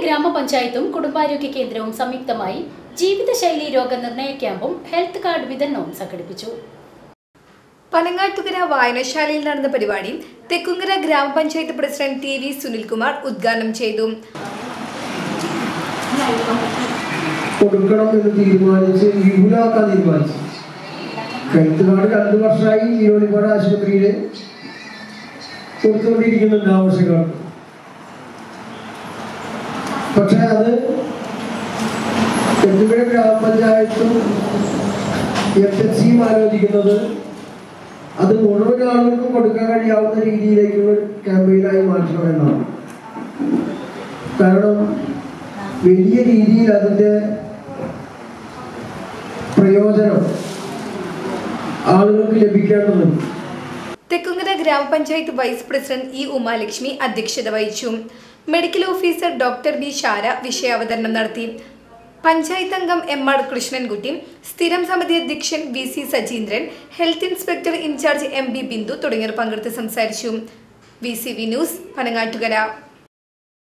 ഗ്രാമപഞ്ചായത്തും കുടുംബാരോഗ്യ കേന്ദ്രവും സംയുക്തമായി ജീവിതശൈലി രോഗനിർണയ ക്യാമ്പും ഹെൽത്ത് കാർഡ് വിതരണവും സംഘടിപ്പിച്ചു പനങ്ങാട്ടുകര വായനശാലയിൽ നടന്ന പരിപാടി തെക്കുങ്കര ഗ്രാമപഞ്ചായത്ത് പ്രസിഡന്റ് ടി വി സുനിൽകുമാർ ഉദ്ഘാടനം ചെയ്തു കൊടുക്കണം എന്ന് തീരുമാനിച്ച് വിപുലാക്കാൻ തീരുമാനിച്ചു കഴുത്തുകാട് രണ്ടു വർഷമായി ജീവനിപ്പാട് ആശുപത്രിയിൽ കൊടുത്തുകൊണ്ടിരിക്കുന്നുണ്ട് ആവശ്യക്കാർക്ക് പക്ഷെ അത് തെക്കുകിഴ ഗ്രാമപഞ്ചായത്തും എഫ് എച്ച് സിയും ആലോചിക്കുന്നത് അത് മുഴുവൻ ആളുകൾക്കും കൊടുക്കാൻ കഴിയാവുന്ന രീതിയിലേക്കുള്ള ക്യാമ്പയിനായി മാറ്റണമെന്നാണ് കാരണം വലിയ രീതിയിൽ അതിൻ്റെ പ്രയോജനം ആളുകൾക്ക് ലഭിക്കേണ്ടതുണ്ട് തെക്കുങ്കര ഗ്രാമപഞ്ചായത്ത് വൈസ് പ്രസിഡന്റ് ഇ ഉമാലക്ഷ്മി അധ്യക്ഷത വഹിച്ചു medical officer doctor B Shara വിഷയാവതരണം നടത്തി പഞ്ചായത്ത് അംഗം എം ആർ കൃഷ്ണൻകുട്ടി സ്ഥിരം സമിതി അധ്യക്ഷൻ V C Sajeendran health inspector incharge M B Bindu തുടങ്ങിയവർ പങ്കെടുത്ത് സംസാരിച്ചു V C V news Panangattukara